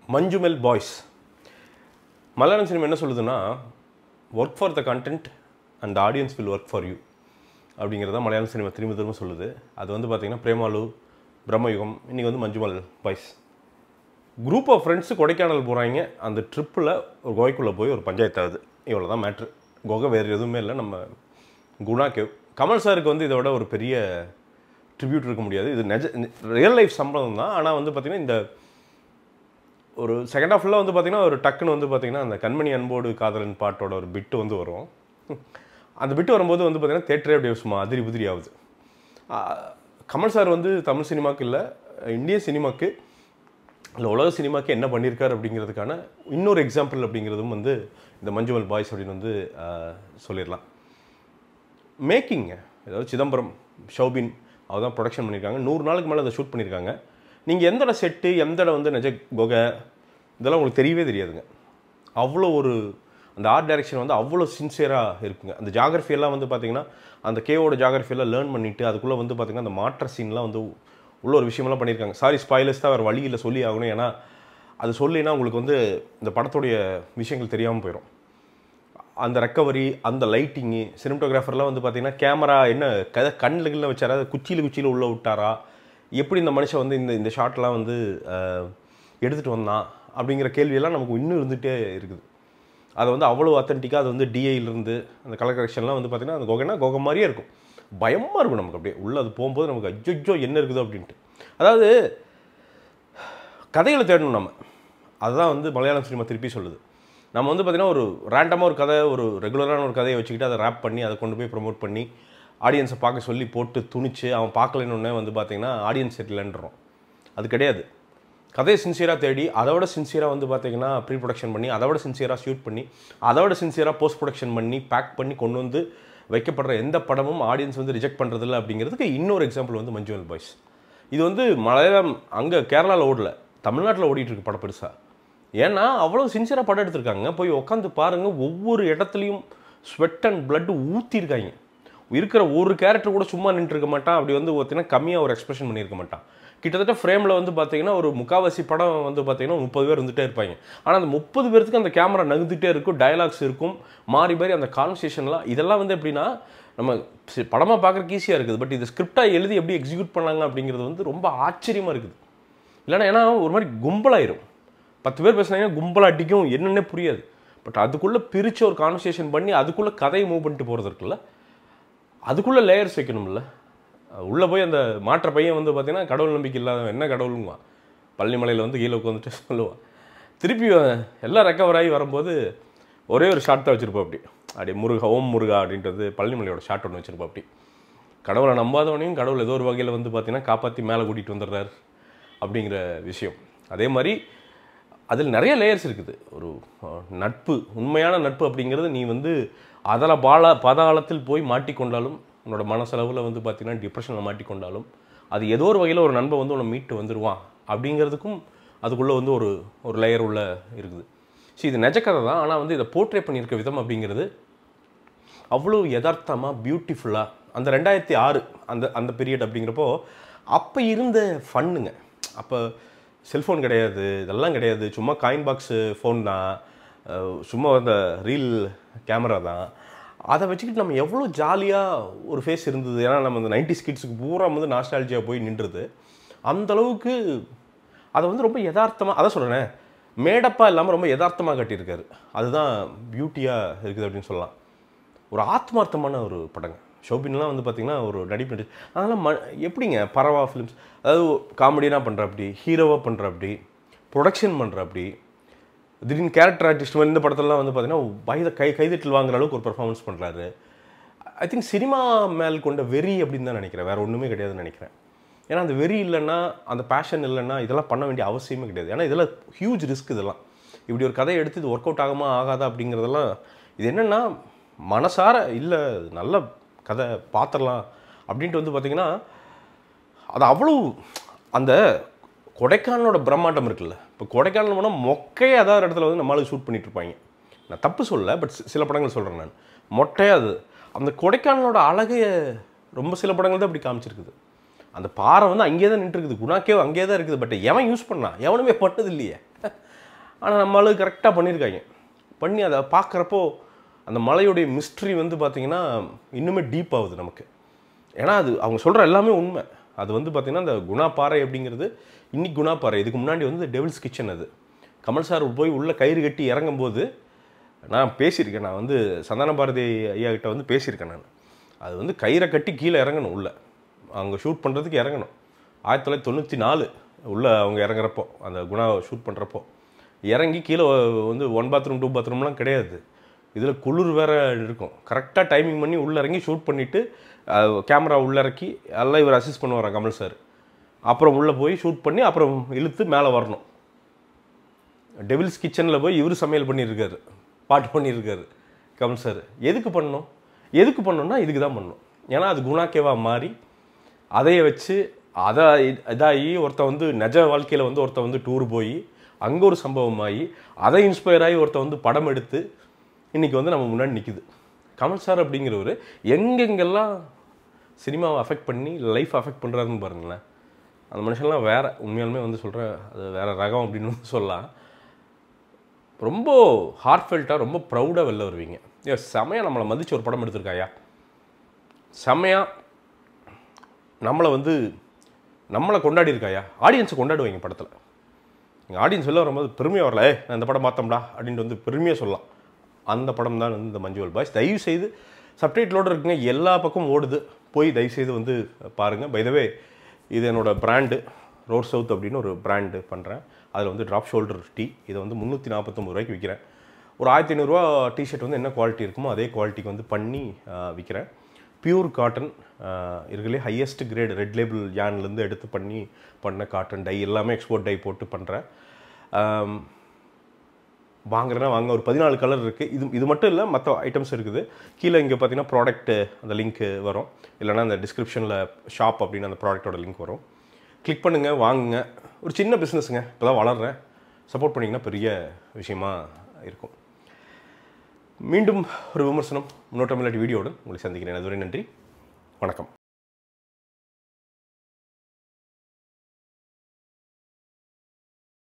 Manjummel boys Malayalam cinema என்ன சொல்லுதுன்னா work for the content and audience will work for you அப்படிங்கிறத Malayalam cinema திரும்ப திரும்ப சொல்லுது அது வந்து பார்த்திங்கன்னா பிரேமாலு பிரம்மயுகம் இன்றைக்கி வந்து Manjummel boys group of friends Kodaikanal போகிறாங்க அந்த ட்ரிப்பில் ஒரு குகைக்குள்ளே போய் ஒரு பஞ்சாயத்து ஆகுது இவ்வளோ தான் மேட்ரு குகை வேறு எதுவுமே இல்லை நம்ம குணா கேவ் கமல் சாருக்கு வந்து இதோட ஒரு பெரிய ட்ரிபியூட் இருக்க முடியாது இது நெஜ ரியல் லைஃப் சம்பளம் தான் ஆனால் வந்து பார்த்திங்கன்னா இந்த ஒரு செகண்ட் ஹாஃபில் வந்து பார்த்திங்கன்னா ஒரு டக்குன்னு வந்து பார்த்திங்கன்னா அந்த கண்மணி அன்போடு காதலன் பாட்டோட ஒரு பிட்டு வந்து வரும் அந்த பிட்டு வரும்போது வந்து பார்த்திங்கன்னா தேட்டரே அப்படியே சும்மா அதிரி புதிரி ஆகுது ஆ, கமல் சார் வந்து தமிழ் சினிமாவுக்கு இல்லை இந்திய சினிமாவுக்கு இல்லை உலக சினிமாக்கு என்ன பண்ணியிருக்காரு அப்படிங்கிறதுக்கான இன்னொரு எக்ஸாம்பிள் அப்படிங்கிறதும் வந்து இந்த மஞ்சுமல் பாய்ஸ் அப்படின்னு வந்து ஆ, சொல்லிடலாம் மேக்கிங்க ஏதாவது சிதம்பரம் ஷௌபின் அவர் தான் ப்ரொடக்ஷன் பண்ணியிருக்காங்க நூறு நாளுக்கு மேலே அதை ஷூட் பண்ணியிருக்காங்க நீங்கள் எந்த இடம் செட்டு எந்த இடம் வந்து நிஜ குகை இதெல்லாம் உங்களுக்கு தெரியவே தெரியாதுங்க அவ்வளோ ஒரு அந்த ஆர்ட் டைரக்ஷன் வந்து அவ்வளோ சின்சியராக இருக்குங்க அந்த ஜாகிரஃபி எல்லாம் வந்து பார்த்தீங்கன்னா அந்த கேவோட ஜாகிரஃபியெல்லாம் லேர்ன் பண்ணிவிட்டு அதுக்குள்ளே வந்து பார்த்தீங்கன்னா அந்த மாற்ற சீன்லாம் வந்து உள்ள ஒரு விஷயமெல்லாம் பண்ணியிருக்காங்க சாரி ஸ்பாய்லர்ஸ் தான் வேறு வழி இல்லை சொல்லி ஆகணும் ஏன்னா அது சொல்லினா உங்களுக்கு வந்து இந்த படத்துடைய விஷயங்கள் தெரியாமல் போயிடும் அந்த ரெக்கவரி அந்த லைட்டிங்கு சினிமட்டோகிராஃபர்லாம் வந்து பார்த்தீங்கன்னா கேமரா என்ன கதை கண்ணில் வச்சாரா குச்சியில் குச்சியில் உள்ளே விட்டாரா எப்படி இந்த மனுஷன் வந்து இந்த இந்த ஷாட்லாம் வந்து அஹ், எடுத்துகிட்டு வந்தான் அப்படிங்கிற கேள்வியெல்லாம் நமக்கு இன்னும் இருந்துகிட்டே இருக்குது அதை வந்து அவ்வளோ அத்தன்டிக்காக அது வந்து டிஐலேருந்து அந்த கலர் கரெக்ஷன்லாம் வந்து பார்த்தீங்கன்னா அந்த குகைனா குகை மாதிரியே இருக்கும் பயமாக இருக்கும் நமக்கு அப்படியே உள்ளே அது போகும்போது நமக்கு அஜ்ஜோ என்ன இருக்குது அப்படின்ட்டு அதாவது கதைகளை தேடணும் நம்ம அதுதான் வந்து மலையாளம் சினிமா திருப்பி சொல்லுது நம்ம வந்து பார்த்திங்கன்னா ஒரு ரேண்டமாக ஒரு கதை ஒரு ரெகுலரான ஒரு கதையை வச்சுக்கிட்டு அதை ரேப் பண்ணி அதை கொண்டு போய் ப்ரொமோட் பண்ணி ஆடியன்ஸை பார்க்க சொல்லி போட்டு துணிச்சு அவன் பார்க்கலன்னு வந்து பார்த்திங்கன்னா ஆடியன்ஸ் செட்டில்ன்றோம் அது கிடையாது கதையை சின்சியராக தேடி அதோட சின்சியராக வந்து பார்த்தீங்கன்னா ப்ரீ ப்ரொடக்ஷன் பண்ணி அதோட சின்சியராக ஷூட் பண்ணி அதோட சின்சியராக போஸ்ட் ப்ரொடக்ஷன் பண்ணி பேக் பண்ணி கொண்டு வந்து வைக்கப்படுற எந்த படமும் ஆடியன்ஸ் வந்து ரிஜெக்ட் பண்ணுறதில்ல அப்படிங்கிறதுக்கு இன்னொரு எக்ஸாம்பிள் வந்து மஞ்சுவல் பாய்ஸ் இது வந்து மலையாளம் அங்கே கேரளாவில் ஓடல தமிழ்நாட்டில் ஓடிட்டு இருக்கு படம் பெருசாக ஏன்னா அவ்வளோ சின்சியராக படம் எடுத்திருக்காங்க போய் உட்காந்து பாருங்கள் ஒவ்வொரு இடத்துலையும் ஸ்வெட் அண்ட் blood ஊற்றிருக்காங்க இருக்கிற ஒரு கேரக்டர் கூட சும்மா நின்றுருக்க மாட்டான் அப்படி வந்து பார்த்தீங்கன்னா கம்மியாக ஒரு எக்ஸ்பிரஷன் பண்ணியிருக்க மாட்டான் கிட்டத்தட்ட ஃப்ரேமில் வந்து பார்த்தீங்கன்னா ஒரு முக்காவாசி படம் வந்து பார்த்தீங்கன்னா முப்பது பேர் இருந்துகிட்டே இருப்பாங்க ஆனால் அந்த முப்பது பேருக்கு அந்த கேமரா நகர்ந்துட்டே இருக்கும் டயலாக்ஸ் இருக்கும் மாறி மாறி அந்த கான்வர்சேஷன்லாம் இதெல்லாம் வந்து எப்படின்னா நம்ம சி- படமா பார்க்குறக்கு ஈஸியாக இருக்குது பட் இது ஸ்கிரிப்டாக எழுதி எப்படி எக்ஸிக்யூட் பண்ணாங்க அப்படிங்கிறது வந்து ரொம்ப ஆச்சரியமாக இருக்குது இல்லைன்னா ஏன்னா ஒரு மாதிரி கும்பலாயிரும் பத்து பேர் பேசுனாங்கன்னா கும்பலா அடிக்கும் என்னன்னே புரியாது பட் அதுக்குள்ளே பிரித்து ஒரு கான்வர்சேஷன் பண்ணி அதுக்குள்ளே கதையை மூவ் பண்ணிட்டு போகிறது இருக்குல்ல அதுக்குள்ளே லேயர்ஸ் வைக்கணும்ல உள்ளே போய் அந்த மாற்ற பையன் வந்து பார்த்தீங்கன்னா கடவுள் நம்பிக்கை இல்லாதவன் என்ன கடவுளுங்குவான் பழனிமலையில் வந்து கீழே உட்காந்துட்டு சொல்லுவான் திருப்பி அவன் எல்லாம் ரெக்கவர் ஆகி வரும்போது ஒரே ஒரு ஷாட் தான் வச்சுருப்போம் அப்படி அப்படியே முருகா ஓம் முருகா அப்படின்றது பழனிமலையோட ஷாட் ஒன்று வச்சுருப்போம் அப்படி கடவுளை நம்பாதவனையும் கடவுள் ஏதோ ஒரு வகையில் வந்து பார்த்தீங்கன்னா காப்பாற்றி மேலே கூட்டிகிட்டு வந்துடுறாரு அப்படிங்கிற விஷயம் அதே மாதிரி அதில் நிறைய லேயர்ஸ் இருக்குது ஒரு அஹ், நட்பு உண்மையான நட்பு அப்படிங்கிறது நீ வந்து அதில் பால பாதாளத்தில் போய் மாட்டிக்கொண்டாலும் உன்னோட மனசளவில் வந்து பார்த்தீங்கன்னா டிப்ரெஷனில் மாட்டிக்கொண்டாலும் அது ஏதோ ஒரு வகையில் ஒரு நண்பன் வந்து உன்னை மீட்டு வந்துடுவான் அப்படிங்கிறதுக்கும் அதுக்குள்ளே வந்து ஒரு ஒரு லேயர் உள்ள இருக்குது சரி இது நிஜ கதை தான் ஆனால் வந்து இதை போர்ட்ரே பண்ணியிருக்க விதம் அப்படிங்கிறது அவ்வளோ யதார்த்தமாக பியூட்டிஃபுல்லாக அந்த ரெண்டாயிரத்தி ஆறு அந்த அந்த பீரியட் அப்படிங்கிறப்போ அப்போ இருந்த ஃபன்னுங்க அப்போ செல்ஃபோன் கிடையாது இதெல்லாம் கிடையாது சும்மா காயின் பாக்ஸு ஃபோன் தான் அஹ் சும்மா அந்த ரீல் கேமரா தான் அதை வச்சுக்கிட்டு நம்ம எவ்வளோ ஜாலியாக ஒரு ஃபேஸ் இருந்தது ஏன்னா நம்ம இந்த நைன்டி ஸ்கிட்ஸுக்கு பூரா வந்து நாஸ்டாலஜியாக போய் நின்றுது அந்த அளவுக்கு அதை வந்து ரொம்ப யதார்த்தமாக அதான் சொல்கிறேன் மேடப்பாக இல்லாமல் ரொம்ப யதார்த்தமாக கட்டியிருக்காரு அதுதான் பியூட்டியாக இருக்குது அப்படின்னு சொல்லலாம் ஒரு ஆத்மார்த்தமான ஒரு படங்க ஷோபின்லாம் வந்து பார்த்தீங்கன்னா ஒரு நடிப்பு நடி அதெல்லாம் ம எப்படிங்க பரவா ஃபிலிம்ஸ் அதாவது காமெடியாக பண்ணுற அப்படி ஹீரோவாக பண்ணுற அப்படி ப்ரொடக்ஷன் பண்ணுற அப்படி திடீர்னு கேரக்டர் ஆர்டிஸ்ட் இந்த படத்துலலாம் வந்து பார்த்தீங்கன்னா வயதை கை கைதட்டல் வாங்குற அளவுக்கு ஒரு பெர்ஃபார்மன்ஸ் பண்ணுறாரு ஐ திங்க் சினிமா மேல் கொண்ட வெறி அப்படின்னு தான் நினைக்கிறேன் வேறு ஒன்றுமே கிடையாதுன்னு நினைக்கிறேன் ஏன்னா அந்த வெறி இல்லைன்னா அந்த பேஷன் இல்லைன்னா இதெல்லாம் பண்ண வேண்டிய அவசியமே கிடையாது ஏன்னா இதெல்லாம் ஹியூஜ் ரிஸ்க் இதெல்லாம் இப்படி ஒரு கதையை எடுத்து இது ஒர்க் அவுட் ஆகுமா ஆகாதா அப்படிங்கிறதெல்லாம் இது என்னென்னா மனசார இல்லை நல்ல கதை பார்த்துடலாம் அப்படின்ட்டு வந்து பார்த்தீங்கன்னா அது அவ்வளோ அந்த கொடைக்கானலோட பிரம்மாண்டம் இருக்குல்ல இப்போ கொடைக்கானல் போனால் மொக்கையாக ஏதாவது ஒரு இடத்துல வந்து நம்மளால ஷூட் பண்ணிட்டு இருப்பாங்க நான் தப்பு சொல்லல பட் சில படங்கள் சொல்கிறேன் நான் மொட்டையாக அது அந்த கொடைக்கானலோட அழகைய ரொம்ப சில படங்கள் தான் இப்படி காமிச்சிருக்குது அந்த பாறை வந்து அங்கேயே தான் நின்றுருக்குது குணாக்கே அங்கேயே தான் இருக்குது பட் எவன் யூஸ் பண்ணான் எவனுமே பட்டது இல்லையே ஆனால் நம்ம ஆளு கரெக்டாக பண்ணியிருக்காங்க பண்ணி அதை பார்க்குறப்போ அந்த மலையுடைய மிஸ்ட்ரி வந்து பார்த்திங்கன்னா இன்னுமே டீப் ஆகுது நமக்கு ஏன்னா அது அவங்க சொல்கிற எல்லாமே உண்மை அது வந்து பார்த்திங்கன்னா அந்த குணா பாறை அப்படிங்கிறது இன்னைக்கு குணா பாறை இதுக்கு முன்னாடி வந்து டெவில்ஸ் கிச்சன் அது கமல் சார் போய் உள்ளே கயிறு கட்டி இறங்கும்போது நான் பேசியிருக்கேன் நான் வந்து சந்தான பாரதி ஐயா கிட்ட வந்து பேசியிருக்கேன் நான் அது வந்து கயிறை கட்டி கீழே இறங்கணும் உள்ளே அங்கே ஷூட் பண்ணுறதுக்கு இறங்கணும் ஆயிரத்தி தொள்ளாயிரத்தி தொண்ணூற்றி நாலு உள்ளே அவங்க இறங்குறப்போ அந்த குணா ஷூட் பண்ணுறப்போ இறங்கி கீழே வந்து ஒன் பாத்ரூம் டூ பாத்ரூம்லாம் கிடையாது இதில் குளிர் வேற இருக்கும் கரெக்டாக டைமிங் பண்ணி உள்ளே இறங்கி ஷூட் பண்ணிவிட்டு கேமரா உள்ளே இறக்கி எல்லாம் இவர் அசிஸ்ட் பண்ணுவார் கமல் சார் அப்புறம் உள்ளே போய் ஷூட் பண்ணி அப்புறம் இழுத்து மேலே வரணும் டெவில்ஸ் கிச்சனில் போய் இவர் சமையல் பண்ணியிருக்காரு பாட்டு பண்ணியிருக்காரு கமல் சார் எதுக்கு பண்ணணும் எதுக்கு பண்ணணும்னா இதுக்கு தான் பண்ணணும் ஏன்னா அது குணாக்கேவா மாறி அதைய வச்சு அதை இ- இதாகி ஒருத்தன் வந்து நிஜ வாழ்க்கையில் வந்து ஒருத்தன் வந்து டூர் போய் அங்கே ஒரு சம்பவம் ஆகி அதை இன்ஸ்பயர் ஆகி ஒருத்தன் வந்து படம் எடுத்து இன்னைக்கு வந்து நம்ம முன்னாடி நிற்குது கமல் சார் அப்படிங்கிறவர் எங்கெங்கெல்லாம் சினிமாவை அஃபெக்ட் பண்ணி லைஃப் அஃபெக்ட் பண்ணுறாருன்னு பாருங்களேன் அந்த மனுஷன்லாம் வேற உண்மையாலுமே வந்து சொல்கிறேன் அது வேற ரகம் அப்படின்னு வந்து சொல்லலாம் ரொம்ப ஹார்ட்ஃபெல்ட்டாக ரொம்ப ப்ரௌடாக வெளில வருவீங்க ஏ செமையாக நம்மளை மதிச்சு ஒரு படம் எடுத்திருக்காயா செமையாக நம்மளை வந்து நம்மளை கொண்டாடி இருக்காயா ஆடியன்ஸை கொண்டாடுவீங்க படத்தில் எங்கள் ஆடியன்ஸ் வெளில வரும்போது பெருமையாக வரல "ஏய், நான் இந்த படம் பார்த்தோம்டா அப்படின்ட்டு வந்து பெருமையாக சொல்லலாம் அந்த படம் தான் வந்து இந்த மஞ்சுவல் பாய்ஸ் தயவு செய்து சப்டைட்டிலோடு இருக்குங்க எல்லா பக்கமும் ஓடுது போய் தயவு செய்து வந்து பாருங்கள் பைதவே இது என்னோட பிராண்டு ரோட் சவுத் அப்படின்னு ஒரு பிராண்டு பண்ணுறேன் அதில் வந்து ட்ராப் ஷோல்டர் டீ இதை வந்து முந்நூற்றி நாற்பத்தொம்பது ரூபாய்க்கு விற்கிறேன் ஒரு ஆயிரத்தி ஐநூறுரூவா டிஷர்ட் வந்து என்ன குவாலிட்டி இருக்குமோ அதே குவாலிட்டிக்கு வந்து பண்ணி ஆஹ், விற்கிறேன் பியூர் காட்டன் இருக்கிறதுலே ஹையஸ்ட் கிரேட் ரெட் லேபிள் யான்லேருந்து எடுத்து பண்ணி பண்ண காட்டன் டை எல்லாமே எக்ஸ்போர்ட் டை போட்டு பண்ணுறேன் வாங்குறேன்னா வாங்க ஒரு பதினாலு கலர் இருக்குது இது இது மட்டும் இல்லை மற்ற ஐட்டம்ஸ் இருக்குது கீழே இங்கே பார்த்தீங்கன்னா ப்ராடக்ட்டு அந்த லிங்க் வரும் இல்லைன்னா அந்த டிஸ்கிரிப்ஷனில் ஷாப் அப்படின்னு அந்த ப்ராடக்ட்டோட லிங்க் வரும் கிளிக் பண்ணுங்கள் வாங்குங்க ஒரு சின்ன பிஸ்னஸுங்க இப்போ தான் வளர்றேன் சப்போர்ட் பண்ணிங்கன்னா பெரிய விஷயமா இருக்கும் மீண்டும் ஒரு விமர்சனம் முன்னோட்டம் இல்லாட்டி வீடியோவுடன் உங்களை சந்திக்கிறேன் அதுவரை நன்றி வணக்கம்